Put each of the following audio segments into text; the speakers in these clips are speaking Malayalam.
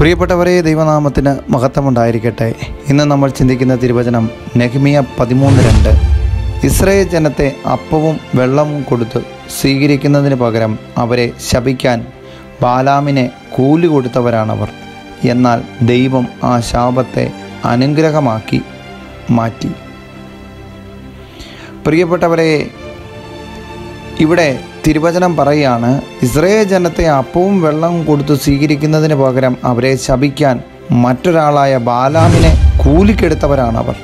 പ്രിയപ്പെട്ടവരെ ദൈവനാമത്തിന് മഹത്വമുണ്ടായിരിക്കട്ടെ ഇന്ന് നമ്മൾ ചിന്തിക്കുന്ന തിരുവചനം നെഹ്മിയ പതിമൂന്ന് രണ്ട് ഇസ്രയേൽ ജനത്തെ അപ്പവും വെള്ളവും കൊടുത്ത് സ്വീകരിക്കുന്നതിന് പകരം അവരെ ശപിക്കാൻ ബാലാമിനെ കൂലി കൊടുത്തവരാണവർ എന്നാൽ ദൈവം ആ ശാപത്തെ അനുഗ്രഹമാക്കി മാറ്റി പ്രിയപ്പെട്ടവരെ ഇവിടെ തിരുവചനം പറയുകയാണ് ഇസ്രയേൽ ജനത്തെ അപ്പവും വെള്ളവും കൊടുത്തു സ്വീകരിക്കുന്നതിന് പകരം അവരെ ശപിക്കാൻ മറ്റൊരാളായ ബാലാമിനെ കൂലിക്കെടുത്തവരാണവർ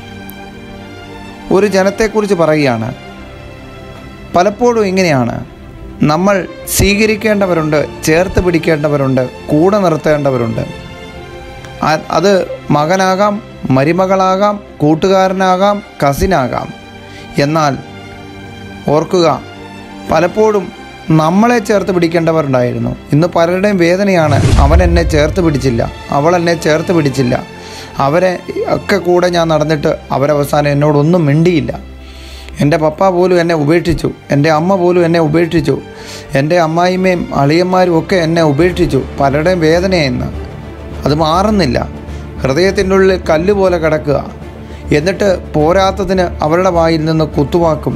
ഒരു ജനത്തെക്കുറിച്ച് പറയുകയാണ് പലപ്പോഴും ഇങ്ങനെയാണ് നമ്മൾ സ്വീകരിക്കേണ്ടവരുണ്ട് ചേർത്ത് പിടിക്കേണ്ടവരുണ്ട് കൂടെ നിർത്തേണ്ടവരുണ്ട് ആ- അത് മകനാകാം മരുമകളാകാം കൂട്ടുകാരനാകാം കസിനാകാം എന്നാൽ ഓർക്കുക പലപ്പോഴും നമ്മളെ ചേർത്ത് പിടിക്കേണ്ടവരുണ്ടായിരുന്നു ഇന്ന് പലരുടെയും വേദനയാണ് അവൻ എന്നെ ചേർത്ത് പിടിച്ചില്ല അവൾ എന്നെ ചേർത്ത് പിടിച്ചില്ല അവരെ ഒക്കെ കൂടെ ഞാൻ നടന്നിട്ട് അവരവസാനം എന്നോടൊന്നും മിണ്ടിയില്ല എൻ്റെ പപ്പ പോലും എന്നെ ഉപേക്ഷിച്ചു എൻ്റെ അമ്മ പോലും എന്നെ ഉപേക്ഷിച്ചു എൻ്റെ അമ്മായിമ്മയും അളിയന്മാരും ഒക്കെ എന്നെ ഉപേക്ഷിച്ചു പലരുടെയും വേദനയെന്ന് അത് മാറുന്നില്ല ഹൃദയത്തിൻ്റെ ഉള്ളിൽ കല്ല് പോലെ കിടക്കുക എന്നിട്ട് പോരാത്തതിന് അവരുടെ വായിൽ നിന്ന് കുത്തുവാക്കും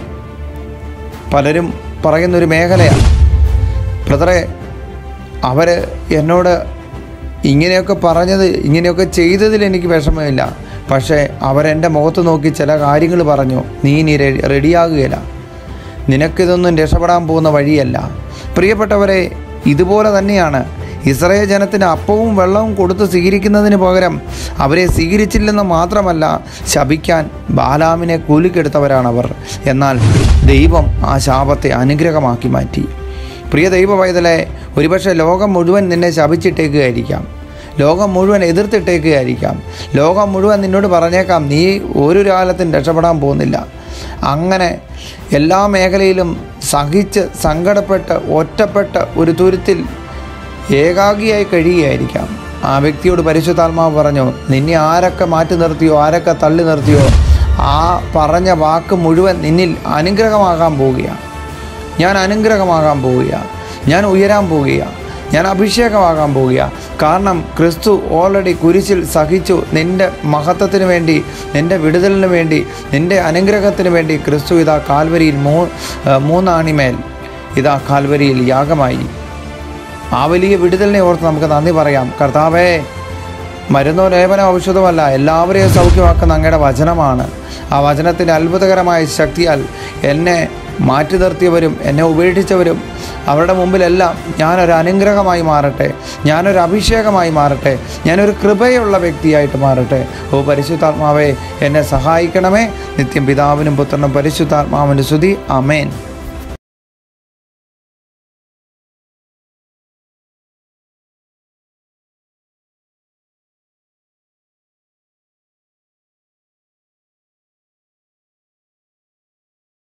പലരും പറയുന്നൊരു മേഖലയാണ് ബ്രദറെ അവർ എന്നോട് ഇങ്ങനെയൊക്കെ പറഞ്ഞത് ഇങ്ങനെയൊക്കെ ചെയ്തതിൽ എനിക്ക് വിഷമമില്ല പക്ഷേ അവരെൻ്റെ മുഖത്ത് നോക്കി ചില കാര്യങ്ങൾ പറഞ്ഞു നീ ഇനി റെ- റെഡിയാകുകയില്ല നിനക്കിതൊന്നും രക്ഷപ്പെടാൻ പോകുന്ന വഴിയല്ല പ്രിയപ്പെട്ടവരെ ഇതുപോലെ തന്നെയാണ് ഇസ്രയേൽ ജനത്തിന് അപ്പവും വെള്ളവും കൊടുത്ത് സ്വീകരിക്കുന്നതിന് പകരം അവരെ സ്വീകരിച്ചില്ലെന്ന് മാത്രമല്ല ശപിക്കാൻ ബാലാമിനെ കൂലിക്കെടുത്തവരാണവർ എന്നാൽ ദൈവം ആ ശാപത്തെ അനുഗ്രഹമാക്കി മാറ്റി പ്രിയ ദൈവ പൈതലെ ഒരുപക്ഷെ ലോകം മുഴുവൻ നിന്നെ ശപിച്ചിട്ടേക്കുകയായിരിക്കാം ലോകം മുഴുവൻ എതിർത്തിട്ടേക്കുകയായിരിക്കാം ലോകം മുഴുവൻ നിന്നോട് പറഞ്ഞേക്കാം നീ ഒരു കാലത്തും രക്ഷപ്പെടാൻ പോകുന്നില്ല അങ്ങനെ എല്ലാ മേഖലയിലും സഹിച്ച് സങ്കടപ്പെട്ട് ഒറ്റപ്പെട്ട് ഒരു തുരുത്തിൽ ഏകാഗിയായി കഴിയുകയായിരിക്കാം ആ വ്യക്തിയോട് പരിശുദ്ധാത്മാവ് പറഞ്ഞു നിന്നെ ആരൊക്കെ മാറ്റി നിർത്തിയോ ആരൊക്കെ തള്ളി നിർത്തിയോ ആ പറഞ്ഞ വാക്ക് മുഴുവൻ നിന്നിൽ അനുഗ്രഹമാകാൻ പോവുകയാണ് ഞാൻ അനുഗ്രഹമാകാൻ പോവുകയാണ് ഞാൻ ഉയരാൻ പോവുകയാണ് ഞാൻ അഭിഷേകമാകാൻ പോവുകയാണ് കാരണം ക്രിസ്തു ഓൾറെഡി കുരിശിൽ സഹിച്ചു നിൻ്റെ മഹത്വത്തിന് വേണ്ടി നിൻ്റെ വിടുതലിന് വേണ്ടി നിൻ്റെ അനുഗ്രഹത്തിന് വേണ്ടി ക്രിസ്തു ഇതാ കാൽവരിയിൽ മൂ ഏഹ് മൂന്നാണിമേൽ ഇതാ കാൽവരിയിൽ യാഗമായി ആ വലിയ വിടുതലിനെ ഓർത്ത് നമുക്ക് നന്ദി പറയാം കർത്താവേ മരുന്നോ ലേപനോ ഔഷധമല്ല എല്ലാവരെയും സൗഖ്യമാക്കുന്ന അങ്ങയുടെ വചനമാണ് ആ വചനത്തിൻ്റെ അത്ഭുതകരമായ ശക്തിയാൽ എന്നെ മാറ്റി നിർത്തിയവരും എന്നെ ഉപേക്ഷിച്ചവരും അവരുടെ മുമ്പിലെല്ലാം ഞാനൊരു അനുഗ്രഹമായി മാറട്ടെ ഞാനൊരു അഭിഷേകമായി മാറട്ടെ ഞാനൊരു കൃപയുള്ള വ്യക്തിയായിട്ട് മാറട്ടെ ഓ പരിശുദ്ധാത്മാവേ എന്നെ സഹായിക്കണമേ നിത്യം പിതാവിനും പുത്രനും പരിശുദ്ധാത്മാവിൻ്റെ സ്തുതി അമേൻ